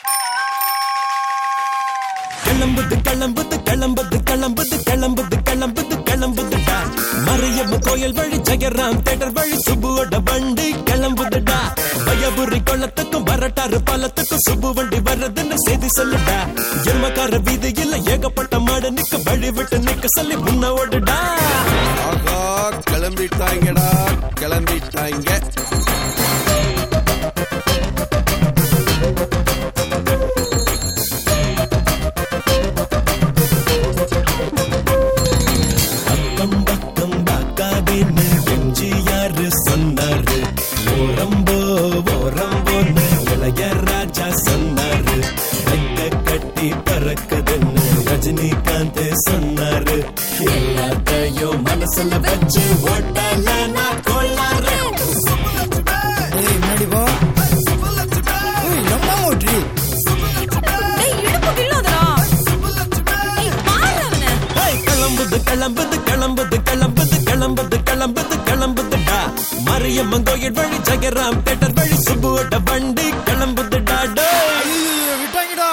கிளம்புது கிளம்புது கிளம்புது கிளம்புது கிளம்புது கிளம்புது கிளம்புதுடா மறையம்ம கோயில் வழி ஜெயராம் தேட்டர் வழி சுபுவோட வண்டி கிளம்புதுடா பயபுரி கொள்ளத்துக்கும் வரட்டாறு பாலத்துக்கும் சுப்பு வண்டி வர்றதுன்னு செய்தி சொல்லுடா எருமக்கார வீதியில் ஏகப்பட்ட மாடு நிக்க வழி விட்டு நிக்க சொல்லி முன்ன ஓடுடா ஆகா கிளம்பிட்டாங்கடா கிளம்பிட்டாங்க அக்கம் பக்கம் பார்க்காதேன்னு எம்ஜிஆர் சொன்னாரு ஓரம்போ ஓரம்போன்னு இளையராஜா சொன்னாரு ரெக்க கட்டி பறக்குதுன்னு ரஜினிகாந்த் சொன்னாரு எல்லாத்தையும் மனசுல வச்சு ஓட்டல நான் கொள்ளாரு ஏய் முன்னாடி போ ஏய் நம்ம ஓட்ரி டேய் இடுப்பு கிள்ளாதடா ஏய் பாரு அவனை ஏய், கிளம்புது கிளம்புது கிளம்புது கிளம்புது கிளம்புது கிளம்புது கிளம்புதுடா மரியம்மன் கோயில் வழி ஜெகராம் தேட்டர் வழி சுபுவோட வண்டி கிளம்புதுடா டேய் ஐயோ விட்டாங்கடா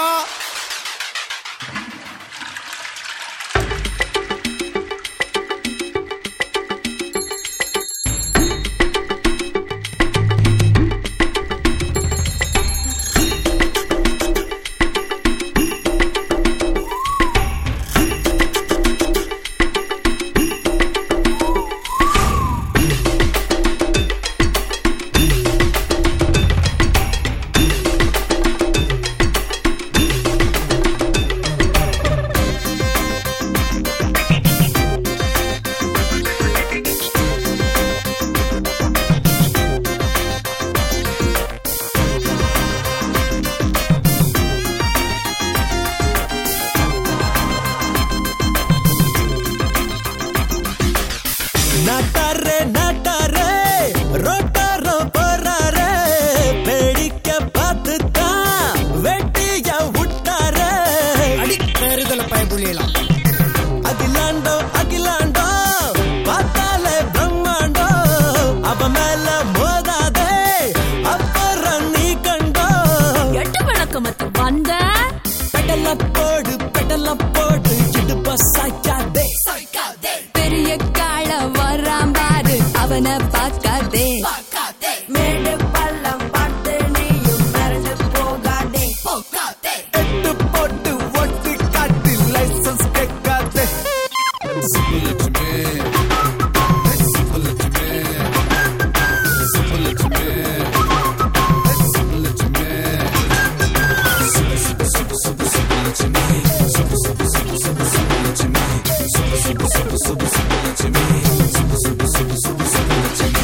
நாட்டாரே நாட்டாரே ரோட்டாரோ போறாரே பேடிக்க பார்த்துதான் வெட்டிய விட்டாரே அடி பேருதல பய புள்ளியலாம் அகிலாண்டோ அகிலாண்டோ பார்த்தாலே பிரம்மாண்டோ அவ மேல மோதாதே அப்புறம் நீ கண்டோ எட்டு விளக்கமத்து வந்த பெடல போடு பெடல போடு இடுப்ப சாய்க்காதே பெரிய காள வரான் பாரு அவனை பார்க்காதே மேடு பள்ளம் பார்த்து நீயும் மறந்து போகாதே போகாதே எட்டு போட்டு ஒட்டு காட்டு லைசன்ஸ் கேட்காதே சுப்புலட்சுமி சுப்புலட்சுமி சுப்புலட்சுமி சுப்புலட்சுமி சுப்பு சுப்பு சுப்பு சுப்பு சுப்புலட்சுமி சுப்பு சுப்பு சுப்பு சுப்பு சுப்புலட்சுமி சுப்பு சுப்பு சுப்பு சுப்பு சுப்புலட்சுமி சுப்பு சுப்பு சுப்பு சுப்பு சுப்புலட்சுமி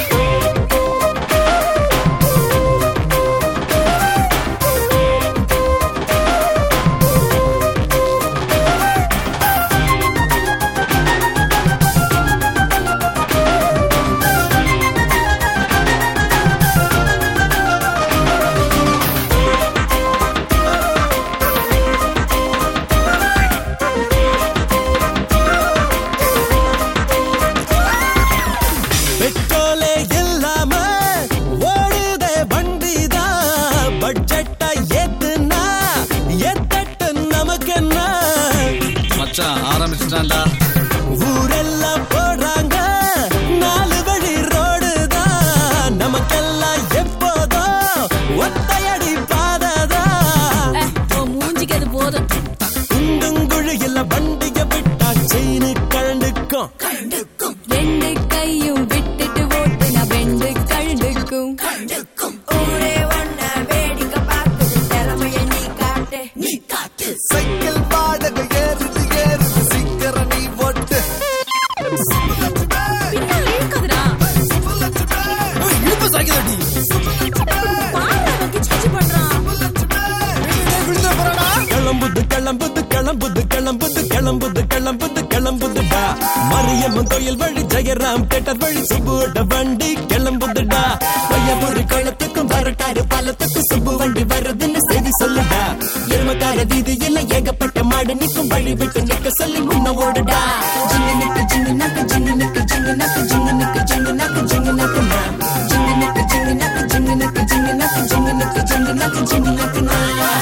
பெட்ரோலே இல்லாம ஓடுதே வண்டிதான் பட்ஜெட்டை ஏத்துனா எத்தட்டு நமக்கு என்ன மச்சான் ஆரம்பிச்சிட்டான்டா ஊரெல்லாம் போடுறாங்க நாலு வழி ரோடு தான் நமக்கெல்லாம் எப்போதும் ஒத்தையடி பாததான் ஏ, உன் மூஞ்சிக்கு அது போதும் குண்டுங்குழியில வண்டிய விட்டா செயின் கழண்டுக்கும் ரெண்டு கையும் விட்டுட்டு ஓட்டு நான் ரெண்டு கழுதுக்கும் ஊரே ஒன்ன வேடிக்கை பார்க்குது திறமைய நீ காட்டு நீ காட்டு சைக்கிள் வாடகை ஏறுது ஏறுது சீக்கிரம் நீ ஓட்டு பின்னால் இழுக்காதடா இழுப்பு சாய்க்குதடி பாரு அவன் கிச்சு கிச்சு பண்றான் விழுந்துட போறாடா கிளம்புது கிளம்புது கிளம்புது கிளம்புது கிளம்புது கிளம்புது கிளம்புதுடா மரியம்மன் கோயில் வழி ஜெயராம் தேட்டர் வழி சுபுவோட வண்டி கிளம்புதுடா பையபுரி குளத்துக்கும் வரட்டாறு பாலத்துக்கும் சுப்பு வண்டி வர்றதுன்னு செய்தி சொல்லுடா எருமக்கார வீதியில ஏகப்பட்ட மாடு நிக்கும் வழி விட்டு நிக்க சொல்லி முன்ன ஓடுடா ஜிங்கு நிக்கு ஜிங்கு நக்கு ஜிங்கு நிக்கு ஜிங்கு நக்கு ஜிங்கு நிக்கு ஜிங்கு நக்கு ஜிங்கு நக்கு நா. ஜிங்கு நிக்கு ஜிங்கு நக்கு ஜிங்கு நக்கு ஜிங்கு நக்கு ஜிங்கு நிக்கு ஜிங்கு நக்கு ஜிங்கு நக்கு நா.